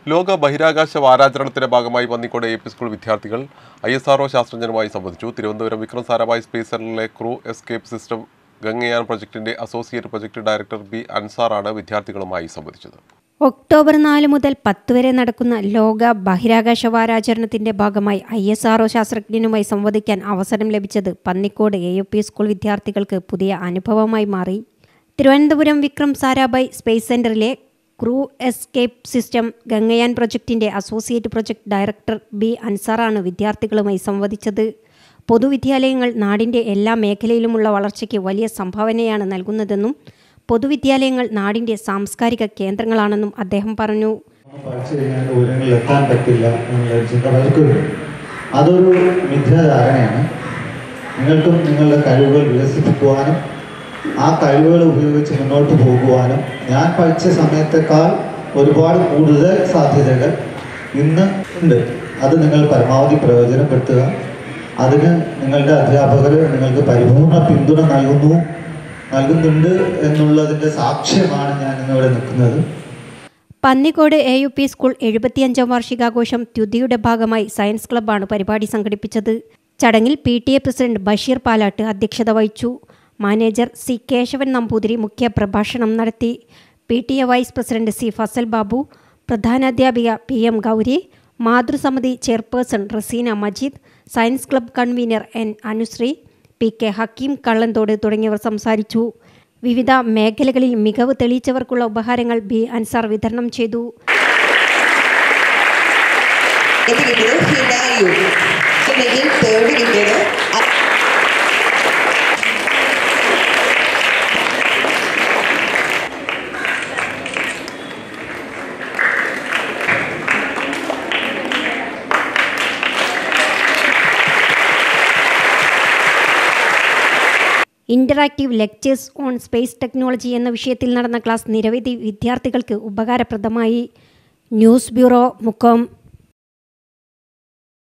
ലോക ബഹിരാകാശ വാരാചരണത്തിന്റെ ഭാഗമായി പന്നിക്കോട് എ പി സ്കൂൾ വിദ്യാർത്ഥികൾ ഐ എസ് ആർഒ ശാസ്ത്രജ്ഞരുമായി സംവദിച്ചു തിരുവനന്തപുരം വിക്രം സാരാഭായ് സ്പേസ് സെന്ററിലെ ക്രൂ എസ്കേപ്പ് സിസ്റ്റം ഗംഗയാൻ പ്രൊജക്ടിന്റെ അസോസിയേറ്റ് പ്രൊജക്ട് ഡയറക്ടർ ബി അൻസാറാണ് വിദ്യാർത്ഥികളുമായി സംവദിച്ചത് ഒക്ടോബർ നാല് മുതൽ പത്ത് വരെ നടക്കുന്ന ലോക ബഹിരാകാശ വാരാചരണത്തിന്റെ ഭാഗമായി ഐ എസ് ആർഒ ശാസ്ത്രജ്ഞനുമായി സംവദിക്കാൻ അവസരം ലഭിച്ചത് Pannikode A U P school വിദ്യാർത്ഥികൾക്ക് പുതിയ അനുഭവമായി മാറി തിരുവനന്തപുരം വിക്രം സാരാഭായ് സ്പേസ് സെന്ററിലെ ക്രൂ എസ്കേപ്പ് സിസ്റ്റം ഗംഗയാൻ പ്രൊജക്ടിന്റെ അസോസിയേറ്റ് പ്രൊജക്ട് ഡയറക്ടർ ബി അൻസാറാണ് വിദ്യാർത്ഥികളുമായി സംവദിച്ചത് പൊതുവിദ്യാലയങ്ങൾ നാടിന്റെ എല്ലാ മേഖലയിലുമുള്ള വളർച്ചയ്ക്ക് വലിയ സംഭാവനയാണ് നൽകുന്നതെന്നും പൊതുവിദ്യാലയങ്ങൾ നാടിന്റെ സാംസ്കാരിക കേന്ദ്രങ്ങളാണെന്നും അദ്ദേഹം പറഞ്ഞു പഠിച്ചു കഴിഞ്ഞാൽ ഉയരങ്ങളിൽ എത്താൻ പറ്റില്ല എന്നുള്ള ചിന്ത പലർക്കുണ്ട് അതൊരു മിഥ്യാധാരണയാണ് നിങ്ങൾക്കും നിങ്ങളുടെ കഴിവുകൾ വികസിപ്പിക്കുവാനും ആ കഴിവുകൾ ഉപയോഗിച്ച് മുന്നോട്ട് പോകുവാനും ഞാൻ പഠിച്ച സമയത്തേക്കാൾ ഒരുപാട് കൂടുതൽ സാധ്യതകൾ ഇന്ന് ഉണ്ട് അത് നിങ്ങൾ പരമാവധി പ്രയോജനപ്പെടുത്തുക അതിന് നിങ്ങളുടെ അധ്യാപകർ നിങ്ങൾക്ക് പരിപൂർണ പിന്തുണ നൽകുന്നു നൽകുന്നുണ്ട് എന്നുള്ളതിൻ്റെ സാക്ഷ്യമാണ് ഞാൻ ഇന്നിവിടെ നിൽക്കുന്നത് Pannikode A U P school എഴുപത്തിയഞ്ചാം വാർഷികാഘോഷം ദ്യുതിയുടെ ഭാഗമായി സയൻസ് ക്ലബ്ബാണ് പരിപാടി സംഘടിപ്പിച്ചത് ചടങ്ങിൽ P T A president Basheer Palatt അധ്യക്ഷത വഹിച്ചു മാനേജർ സി കേശവൻ നമ്പൂതിരി മുഖ്യ പ്രഭാഷണം നടത്തി P T A vice president C Fasal Babu പ്രധാനാധ്യാപിക പി എം ഗൗരി മാതൃസമിതി chairperson Raseena Majeed science club convenor N Anushree P K Hakeem Kallanthode തുടങ്ങിയവർ സംസാരിച്ചു വിവിധ മേഖലകളിൽ മികവ് തെളിയിച്ചവർക്കുള്ള ഉപഹാരങ്ങൾ ബി അൻസാർ വിതരണം ചെയ്തു ഇത് കിട്ടിയത് ഹിനായു അല്ലെങ്കിൽ തേർഡ് കിട്ടിയത് അ- interactive lectures on space technology എന്ന വിഷയത്തിൽ നടന്ന ക്ലാസ് നിരവധി വിദ്യാർത്ഥികൾക്ക് ഉപകാരപ്രദമായി ന്യൂസ് ബ്യൂറോ മുക്കം